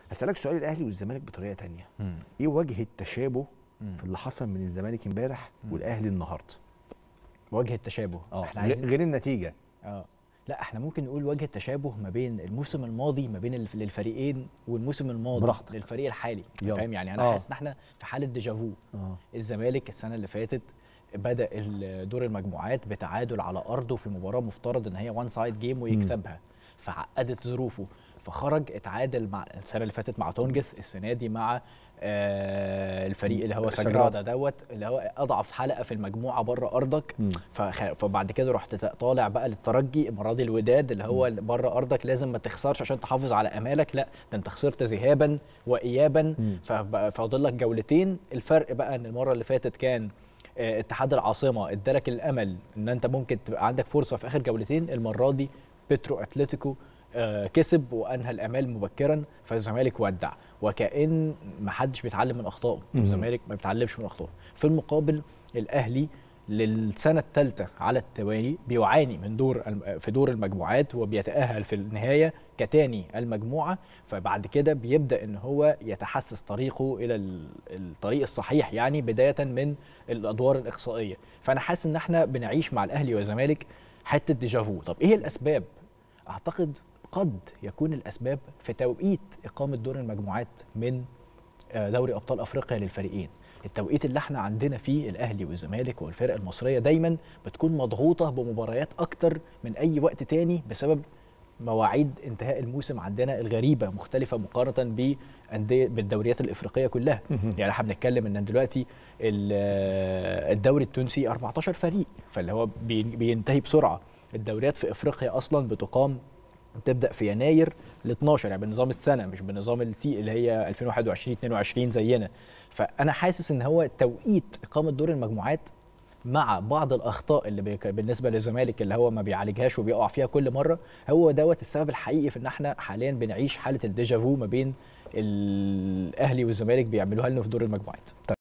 اسالك سؤال الاهلي والزمالك بطريقه تانية مم. ايه وجه التشابه مم. في اللي حصل من الزمالك امبارح مم. والاهلي النهارده وجه التشابه اه احنا غير- عايزين غير النتيجه اه لا احنا ممكن نقول وجه التشابه ما بين الموسم الماضي ما بين الف- للفريقين والموسم الماضي براحتك. للفريق الحالي يلا. فاهم يعني انا آه. حاسس ان احنا في حاله ديجافو اه الزمالك السنه اللي فاتت بدا ال- دور المجموعات بتعادل على ارضه في مباراه مفترض ان هي وان سايد جيم ويكسبها فعقدت ظروفه فخرج اتعادل مع السنه اللي فاتت مع تونجث السنه دي مع آه الفريق اللي هو سجرادا. سجرادا دوت اللي هو اضعف حلقه في المجموعه بره ارضك مم. فخ... فبعد كده رحت ت- طالع بقى للترجي المره دي الوداد اللي هو بره ارضك لازم ما تخسرش عشان تحافظ على امالك لا ده انت خسرت ذهابا وايابا مم. فبقى فاضل لك جولتين الفرق بقى ان المره اللي فاتت كان آه، اتحاد العاصمه ادالك الامل ان انت ممكن تبقى عندك فرصه في اخر جولتين المره دي بيترو اتلتيكو آه، كسب وانهى الامال مبكرا فالزمالك ودع وكان ما حدش بيتعلم من اخطائه مم. الزمالك ما بيتعلمش من اخطائه في المقابل الاهلي للسنه الثالثه على التوالي بيعاني من دور الم- في دور المجموعات وبيتاهل في النهايه كتاني المجموعه فبعد كده بيبدا ان هو يتحسس طريقه الى ال- الطريق الصحيح يعني بدايه من الادوار الاقصائيه فانا حاسس ان احنا بنعيش مع الاهلي والزمالك حته ديجافو طب ايه الاسباب اعتقد قد يكون الاسباب في توقيت اقامه دور المجموعات من آه، دوري ابطال افريقيا للفريقين التوقيت اللي احنا عندنا فيه الاهلي والزمالك والفرق المصريه دايما بتكون مضغوطه بمباريات اكتر من اي وقت تاني بسبب مواعيد انتهاء الموسم عندنا الغريبه مختلفه مقارنه بانديه بالدوريات الافريقيه كلها يعني احنا بنتكلم ان دلوقتي ال- الدوري التونسي 14 فريق فاللي هو بي- بينتهي بسرعه الدوريات في افريقيا اصلا بتقام تبدا في يناير ل 12 يعني بنظام السنه مش بنظام السي اللي هي 2021 22 زينا فانا حاسس ان هو توقيت اقامه دور المجموعات مع بعض الاخطاء اللي بيك- بالنسبه للزمالك اللي هو ما بيعالجهاش وبيقع فيها كل مره هو دوت السبب الحقيقي في ان احنا حاليا بنعيش حاله الديجافو ما بين الاهلي والزمالك بيعملوها لنا في دور المجموعات